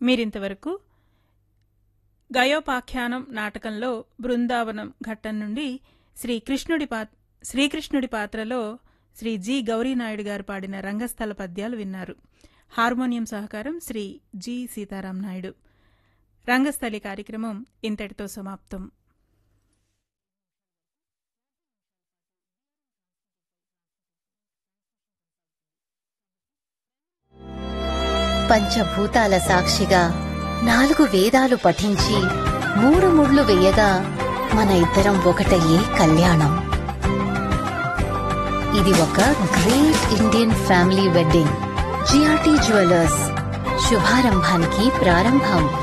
మీరింతవరకు గయోపాఖ్యానం నాటకంలో బృందావనం ఘట్టం నుండి శ్రీ కృష్ణుడి పా శ్రీకృష్ణుడి పాత్రలో శ్రీ జి గౌరీనాయుడు గారు పాడిన రంగస్థల పద్యాలు విన్నారు హార్మోనియం సహకారం శ్రీ జి సీతారాం నాయుడు రంగస్థలి కార్యక్రమం ఇంతటితో సమాప్తం పంచభూతాల సాక్షిగా నాలుగు వేదాలు పఠించి మూడు ముళ్ళు వేయగా మన ఇద్దరం ఒకటయ్యే కళ్యాణం ఇది ఒక great Indian family wedding GRT jewellers శుభారంభానికి ప్రారంభం